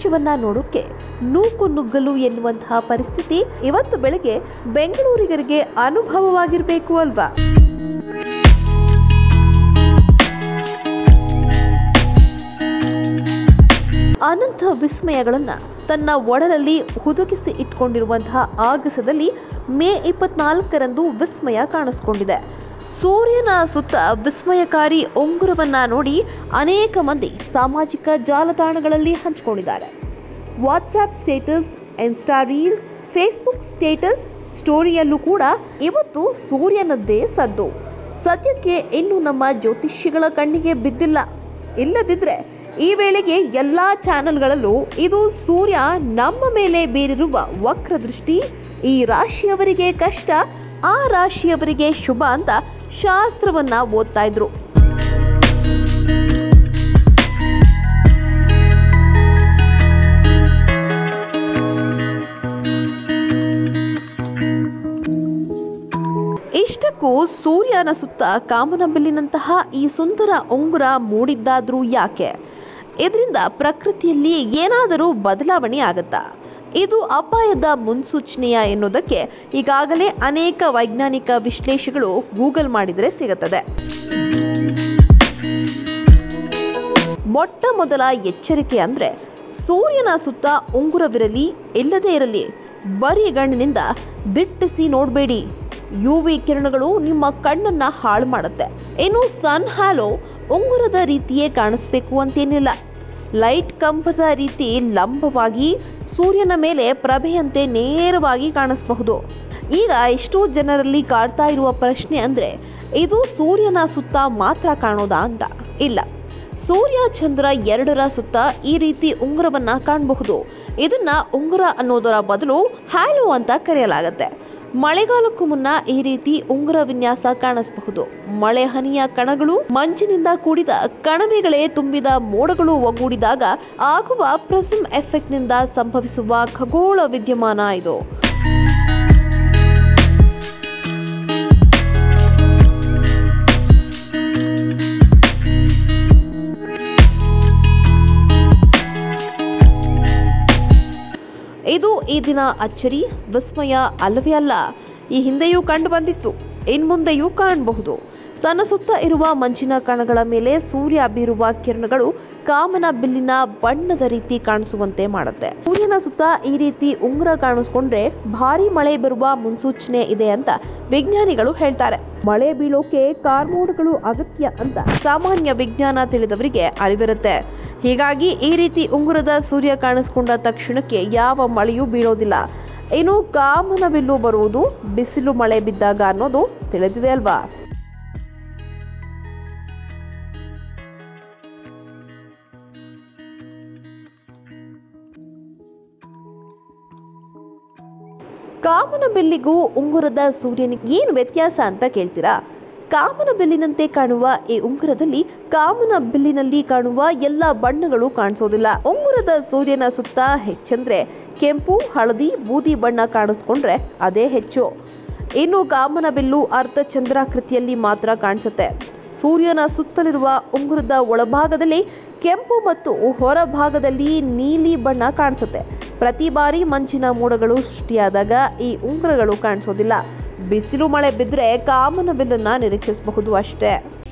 ಆಕಾಶವನ್ನ ನೋಡೋಕೆ ನೂಕು ನುಗ್ಗಲು ಎನ್ನುವಂತಹ ಪರಿಸ್ಥಿತಿ ಇವತ್ತು ಬೆಳಗ್ಗೆ ಬೆಂಗಳೂರಿಗರಿಗೆ ಅನುಭವವಾಗಿರಬೇಕು ಅಲ್ವಾ ಅನಂತ ವಿಸ್ಮಯಗಳನ್ನ ತನ್ನ ಒಡಲಲ್ಲಿ ಹುದುಗಿಸಿ ಇಟ್ಕೊಂಡಿರುವಂತಹ ಆಗಸದಲ್ಲಿ ಮೇ ಇಪ್ಪತ್ನಾಲ್ಕರಂದು ವಿಸ್ಮಯ ಕಾಣಿಸ್ಕೊಂಡಿದೆ ಸೂರ್ಯನ ಸುತ್ತ ವಿಸ್ಮಯಕಾರಿ ಉಂಗುರವನ್ನ ನೋಡಿ ಅನೇಕ ಮಂದಿ ಸಾಮಾಜಿಕ ಜಾಲತಾಣಗಳಲ್ಲಿ ಹಂಚಿಕೊಂಡಿದ್ದಾರೆ WhatsApp status insta reels Facebook status ಸ್ಟೋರಿಯಲ್ಲೂ ಕೂಡ ಇವತ್ತು ಸೂರ್ಯನದ್ದೇ ಸದ್ದು ಸದ್ಯಕ್ಕೆ ಇನ್ನು ನಮ್ಮ ಜ್ಯೋತಿಷಿಗಳ ಕಣ್ಣಿಗೆ ಬಿದ್ದಿಲ್ಲ ಇಲ್ಲದಿದ್ರೆ ಈ ವೇಳೆಗೆ ಎಲ್ಲ ಚಾನೆಲ್ಗಳಲ್ಲೂ ಇದು ಸೂರ್ಯ ನಮ್ಮ ಮೇಲೆ ಬೀರಿರುವ ವಕ್ರದೃಷ್ಟಿ ಈ ರಾಶಿಯವರಿಗೆ ಕಷ್ಟ ಆ ರಾಶಿಯವರಿಗೆ ಶುಭ ಅಂತ ಶಾಸ್ತ್ರವನ್ನ ಓದ್ತಾ ಇದ್ರು ಇಷ್ಟಕ್ಕೂ ಸೂರ್ಯನ ಸುತ್ತ ಕಾಮನಬಿಲ್ಲಿನಂತಹ ಈ ಸುಂದರ ಉಂಗುರ ಮೂಡಿದ್ದಾದ್ರೂ ಯಾಕೆ ಇದರಿಂದ ಪ್ರಕೃತಿಯಲ್ಲಿ ಏನಾದರೂ ಬದಲಾವಣೆ ಆಗುತ್ತಾ ಇದು ಅಪಾಯದ ಮುನ್ಸೂಚನೆಯ ಎನ್ನುವುದಕ್ಕೆ ಈಗಾಗಲೇ ಅನೇಕ ವೈಜ್ಞಾನಿಕ ವಿಶ್ಲೇಷಗಳು ಗೂಗಲ್ ಮಾಡಿದರೆ ಸಿಗುತ್ತದೆ ಮೊಟ್ಟ ಮೊದಲ ಎಚ್ಚರಿಕೆ ಅಂದರೆ ಸೂರ್ಯನ ಸುತ್ತ ಉಂಗುರವಿರಲಿ ಇಲ್ಲದೇ ಇರಲಿ ಬರಿಗಣ್ಣಿನಿಂದ ದಿಟ್ಟಿಸಿ ನೋಡಬೇಡಿ ಯು ವಿ ಕಿರಣಗಳು ನಿಮ್ಮ ಕಣ್ಣನ್ನ ಹಾಳು ಮಾಡುತ್ತೆ ಇನ್ನು ಸನ್ ಹ್ಯಾಲೋ ಉಂಗುರದ ರೀತಿಯೇ ಕಾಣಿಸ್ಬೇಕು ಅಂತೇನಿಲ್ಲ ಲೈಟ್ ಕಂಬದ ರೀತಿ ಲಂಬವಾಗಿ ಸೂರ್ಯನ ಮೇಲೆ ಪ್ರಭೆಯಂತೆ ನೇರವಾಗಿ ಕಾಣಿಸಬಹುದು ಈಗ ಎಷ್ಟೋ ಜನರಲ್ಲಿ ಕಾಡ್ತಾ ಇರುವ ಪ್ರಶ್ನೆ ಅಂದರೆ ಇದು ಸೂರ್ಯನ ಸುತ್ತ ಮಾತ್ರ ಕಾಣೋದಾ ಅಂತ ಇಲ್ಲ ಸೂರ್ಯ ಚಂದ್ರ ಎರಡರ ಸುತ್ತ ಈ ರೀತಿ ಉಂಗುರವನ್ನ ಕಾಣಬಹುದು ಇದನ್ನ ಉಂಗುರ ಅನ್ನೋದರ ಬದಲು ಹ್ಯಾಲೋ ಅಂತ ಕರೆಯಲಾಗುತ್ತೆ ಮಳೆಗಾಲಕ್ಕೂ ಮುನ್ನ ಈ ರೀತಿ ಉಂಗುರ ವಿನ್ಯಾಸ ಕಾಣಿಸಬಹುದು ಮಳೆ ಹನಿಯ ಕಣಗಳು ಮಂಜಿನಿಂದ ಕೂಡಿದ ಕಣವೆಗಳೇ ತುಂಬಿದ ಮೋಡಗಳು ಒಗ್ಗೂಡಿದಾಗ ಆಗುವ ಪ್ರಿಸಮ್ ಎಫೆಕ್ಟ್ನಿಂದ ಸಂಭವಿಸುವ ಖಗೋಳ ವಿದ್ಯಮಾನ ಇದು ಇದು ಈ ದಿನ ಅಚ್ಚರಿ ವಿಸ್ಮಯ ಅಲ್ಲವೇ ಅಲ್ಲ ಈ ಹಿಂದೆಯೂ ಕಂಡು ಬಂದಿತ್ತು ಇನ್ಮುಂದೆಯೂ ಕಾಣಬಹುದು ತನ್ನ ಸುತ್ತ ಇರುವ ಮಂಜಿನ ಕಣಗಳ ಮೇಲೆ ಸೂರ್ಯ ಬೀರುವ ಕಿರಣಗಳು ಕಾಮನ ಬಿಲ್ಲಿನ ಬಣ್ಣದ ರೀತಿ ಕಾಣಿಸುವಂತೆ ಮಾಡುತ್ತೆ ಸೂರ್ಯನ ಸುತ್ತ ಈ ರೀತಿ ಉಂಗುರ ಕಾಣಿಸ್ಕೊಂಡ್ರೆ ಭಾರಿ ಮಳೆ ಬರುವ ಮುನ್ಸೂಚನೆ ಇದೆ ಅಂತ ವಿಜ್ಞಾನಿಗಳು ಹೇಳ್ತಾರೆ ಮಳೆ ಬೀಳೋಕೆ ಕಾರ್ಮೋಡ್ಗಳು ಅಗತ್ಯ ಅಂತ ಸಾಮಾನ್ಯ ವಿಜ್ಞಾನ ತಿಳಿದವರಿಗೆ ಅರಿವಿರುತ್ತೆ ಹೀಗಾಗಿ ಈ ರೀತಿ ಉಂಗುರದ ಸೂರ್ಯ ಕಾಣಿಸ್ಕೊಂಡ ತಕ್ಷಣಕ್ಕೆ ಯಾವ ಮಳೆಯೂ ಬೀಳೋದಿಲ್ಲ ಇನ್ನು ಕಾಮನ ಬಿಲ್ಲು ಬರುವುದು ಬಿಸಿಲು ಮಳೆ ಬಿದ್ದಾಗ ಅನ್ನೋದು ತಿಳಿದಿದೆ ಅಲ್ವಾ ಕಾಮನ ಬೆಲ್ಲಿಗೂ ಉಂಗುರದ ಸೂರ್ಯನಿಗೆ ಏನು ವ್ಯತ್ಯಾಸ ಅಂತ ಕೇಳ್ತೀರಾ ಕಾಮನ ಬಿಲ್ಲಿನಂತೆ ಕಾಣುವ ಈ ಉಂಗುರದಲ್ಲಿ ಕಾಮನ ಬಿಲ್ಲಿನಲ್ಲಿ ಕಾಣುವ ಎಲ್ಲ ಬಣ್ಣಗಳು ಕಾಣಿಸೋದಿಲ್ಲ ಉಂಗುರದ ಸೂರ್ಯನ ಸುತ್ತ ಹೆಚ್ಚಂದ್ರೆ ಕೆಂಪು ಹಳದಿ ಬೂದಿ ಬಣ್ಣ ಕಾಣಿಸ್ಕೊಂಡ್ರೆ ಅದೇ ಹೆಚ್ಚು ಇನ್ನು ಕಾಮನ ಬಿಲ್ಲು ಅರ್ಧ ಚಂದ್ರಾಕೃತಿಯಲ್ಲಿ ಮಾತ್ರ ಕಾಣಿಸುತ್ತೆ ಸೂರ್ಯನ ಸುತ್ತಲಿರುವ ಉಂಗುರದ ಒಳಭಾಗದಲ್ಲಿ ಕೆಂಪು ಮತ್ತು ಹೊರಭಾಗದಲ್ಲಿ ನೀಲಿ ಬಣ್ಣ ಕಾಣಿಸುತ್ತೆ ಪ್ರತಿ ಬಾರಿ ಮಂಜಿನ ಮೋಡಗಳು ಸೃಷ್ಟಿಯಾದಾಗ ಈ ಉಂಗುರಗಳು ಕಾಣಿಸೋದಿಲ್ಲ ಬಿಸಿಲು ಮಳೆ ಬಿದ್ದರೆ ಕಾಮನ ಬಿಲ್ಲನ್ನು ನಿರೀಕ್ಷಿಸಬಹುದು ಅಷ್ಟೇ